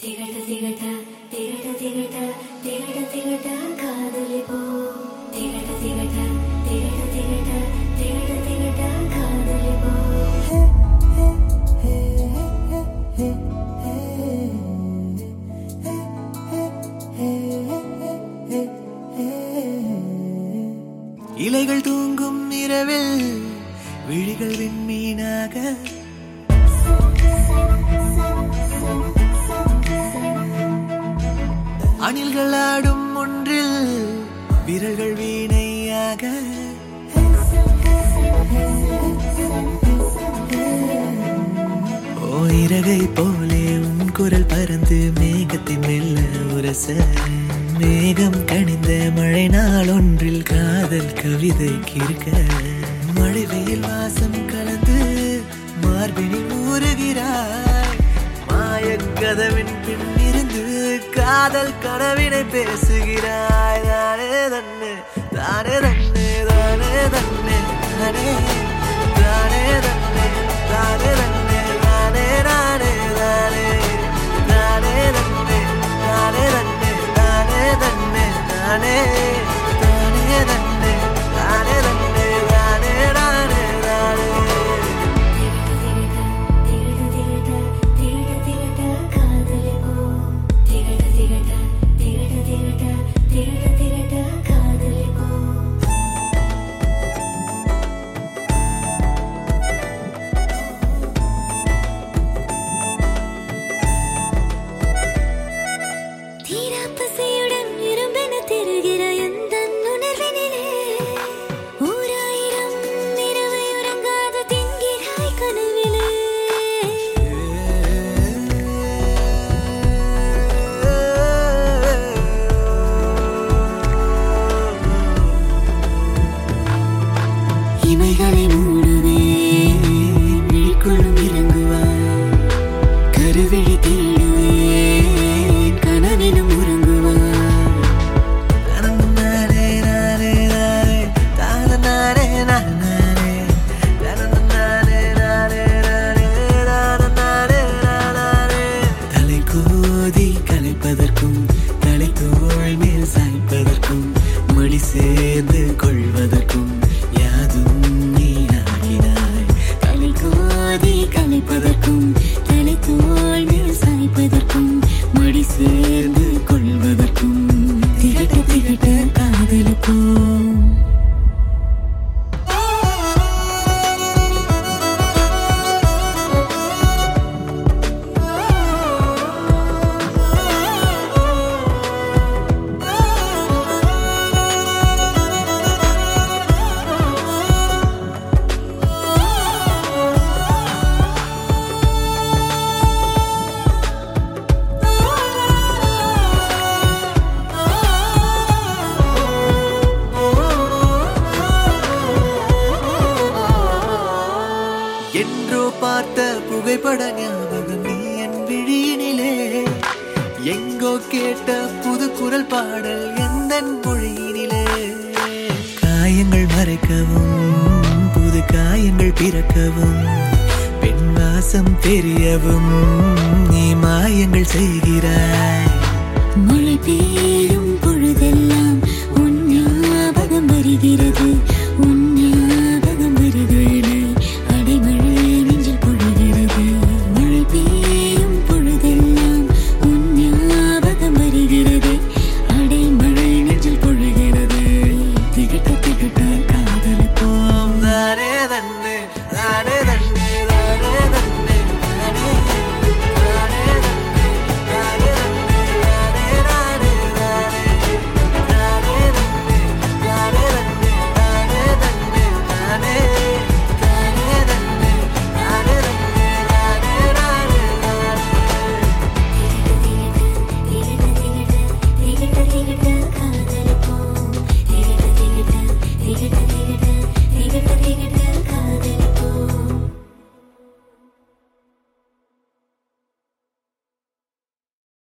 திகழ திகழ திகழ திகழ திகழ திகழ காதலி போ திகழ திகழ திகழ திகழ திகழ திகழ காதலி போ இலைகள் தூங்கும் இரவில் விழிகள் விண்மீனாக அணில்கள் ஆடும் ஒன்றில் விரல்கள் வீணையாக ஓ இறகை போலே உன் குரல் பறந்து மேகத்தை மெல்ல உரச மேகம் கணிந்த மழை நாள் ஒன்றில் காதல் கவிதை கிறுக்க மழை வெயில் வாசம் கலந்து மார்பினில் ஊறுகிறாய் மாயக் கதவின் பின்னிருந்து காதல் கனவினை பேசுகிறாய் தானே தன்னு தானே தன்னு தானே தன்னு தானே தானே தன்னு தானே தன்னு தானே நானே தானே தானே தன்னு தானே தன்னு தானே தன்னு தானே தானே தன்னு தானே தன்னு தானே நானே தானே திகழ திகழ திகழ திகழ காதலி போ திகழ திகழ திகழ திகழ திகழ திகழ காதலி போ தீராப்பசையுடன் இரும்பென திருகிற எந்த உணர்வினிலே ஓராயிரம் இரவை உறங்காது தின்கிறாய் கனவிலே இமைகளை மூடுவே விழிக்குள்ளும் இறங்குவாய் கருவிழி தேடுவேன் கனவிலும் உறங்குவாய் நானே நானே நானே தானே நானே நானே நானே நானே நானே நானே நானே தலை கோதி கலைப்பதற்கும் தலை தோள் மேல் சாய்ப்பதற்கும் மொழி சேர்ந்து கொள்வதற்கும் யாதும் நீ ஆகினாய் தலை கோதி கலைப்பதற்கும் தலை தோள் மேல் சாய்ப்பதற்கும் மொழி சேர்ந்து கொள்வதற்கும் திகட்ட திகட்ட காதலுக்கும் என்றோ பார்த்த புகைப்பட ஞாபகம் நீ என் விழியினிலே எங்கோ கேட்ட புது குரல் பாடல் எந்த மொழியினிலே காயங்கள் மறைக்கவும் புது காயங்கள் பிறக்கவும் பெண் வாசம் தெரியவும் நீ மாயங்கள் செய்கிறாய் மழை பெய்ய